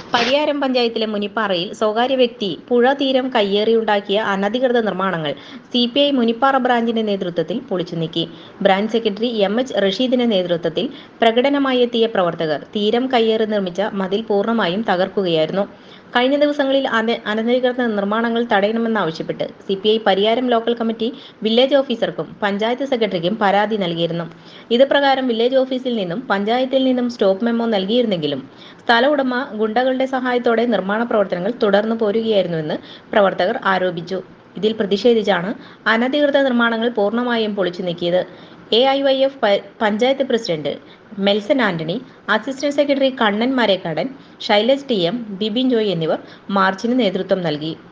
പരിയാരം പഞ്ചായത്തിലെ മുനിപ്പാറയിൽ സ്വകാര്യ വ്യക്തി പുഴ തീരം കയ്യേറിയുണ്ടാക്കിയ അനധികൃത നിർമ്മാണങ്ങൾ സി പി ഐ മുനിപ്പാറ ബ്രാഞ്ചിന്റെ നേതൃത്വത്തിൽ പൊളിച്ചു നീക്കി ബ്രാഞ്ച് സെക്രട്ടറി എം എച്ച് റഷീദിന്റെ നേതൃത്വത്തിൽ പ്രകടനമായി എത്തിയ പ്രവർത്തകർ തീരം കയ്യേറി നിർമ്മിച്ച മതിൽ പൂർണ്ണമായും തകർക്കുകയായിരുന്നു കഴിഞ്ഞ ദിവസങ്ങളിൽ അന അനധികൃത നിർമ്മാണങ്ങൾ തടയണമെന്നാവശ്യപ്പെട്ട് C P I Pariyaram local committee village ഓഫീസർക്കും പഞ്ചായത്ത് സെക്രട്ടറിക്കും പരാതി നൽകിയിരുന്നു ഇത് പ്രകാരം വില്ലേജ് ഓഫീസിൽ നിന്നും പഞ്ചായത്തിൽ നിന്നും സ്റ്റോപ്പ് മെമ്മോ നൽകിയിരുന്നെങ്കിലും സ്ഥല ഉടമ ഗുണ്ടകളുടെ സഹായത്തോടെ നിർമ്മാണ പ്രവർത്തനങ്ങൾ തുടർന്നു പോരുകയായിരുന്നുവെന്ന് പ്രവർത്തകർ ആരോപിച്ചു ഇതിൽ പ്രതിഷേധിച്ചാണ് അനധികൃത നിർമ്മാണങ്ങൾ പൂർണ്ണമായും പൊളിച്ചു നീക്കിയത് A I Y F panchayat president Melson Antony assistant secretary Kannan Marekkadan Shailaj T M Bibin Joy എന്നിവർ മാർച്ചിന് നേതൃത്വം നൽകി